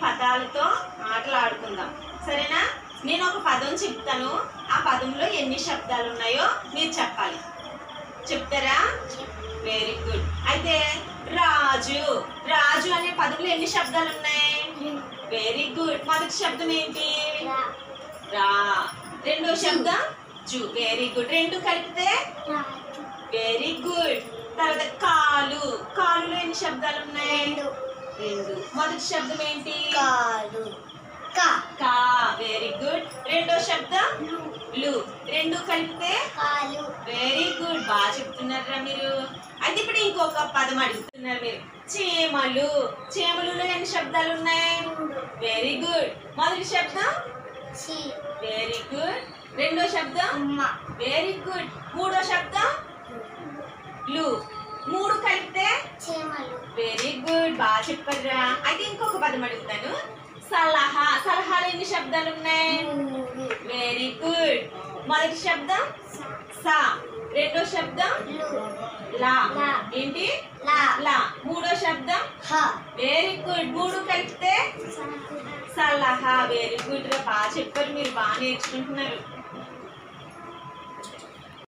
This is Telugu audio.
పదాలతో ఆటలు ఆడుకుందాం సరేనా నేను ఒక పదం చెప్తాను ఆ పదంలో ఎన్ని శబ్దాలు ఉన్నాయో మీరు చెప్పాలి చెప్తారా వెరీ గుడ్ అయితే రాజు రాజు అనే పదంలో ఎన్ని శబ్దాలు ఉన్నాయి వెరీ గుడ్ మొదటి శబ్దం ఏంటి రా రెండో శబ్దం జు వెరీ గుడ్ రెండు కలిపితే వెరీ గుడ్ తర్వాత కాలు కాలులో ఎన్ని శబ్దాలు ఉన్నాయి రెండు మొదటి శబ్దం ఏంటి కాలు కా కా వెరీ గుడ్ రెండో శబ్దం లు రెండు కలిపితే కాలు వెరీ గుడ్ బాగా చెప్తున్నారా మీరు అయితే ఇప్పుడు ఇంకొక పదం అడుగుతున్నారు మీరు చీమలు చీమలులో ఎన్ని శబ్దాలు ఉన్నాయి వెరీ గుడ్ మొదటి శబ్దం చి వెరీ గుడ్ రెండో శబ్దం అమ్మ వెరీ గుడ్ మూడో శబ్దం లు మూడు కలిపితే చీమలు వెరీ గుడ్ బాగా చెప్పారా అయితే ఇంకొక పదం అడుగుతాను సలహా సలహాలు ఎన్ని శబ్దాలు ఉన్నాయి మూడు వెరీ గుడ్ మొదటి శబ్దం సా రెండో శబ్దం లు లా లా. ఏంటి లా లా మూడో శబ్దం హ వెరీ గుడ్ మూడు కలిపితే సలహా వెరీ గుడ్ రా బాగా చెప్పారు మీరు బాగా నేర్చుకుంటున్నారు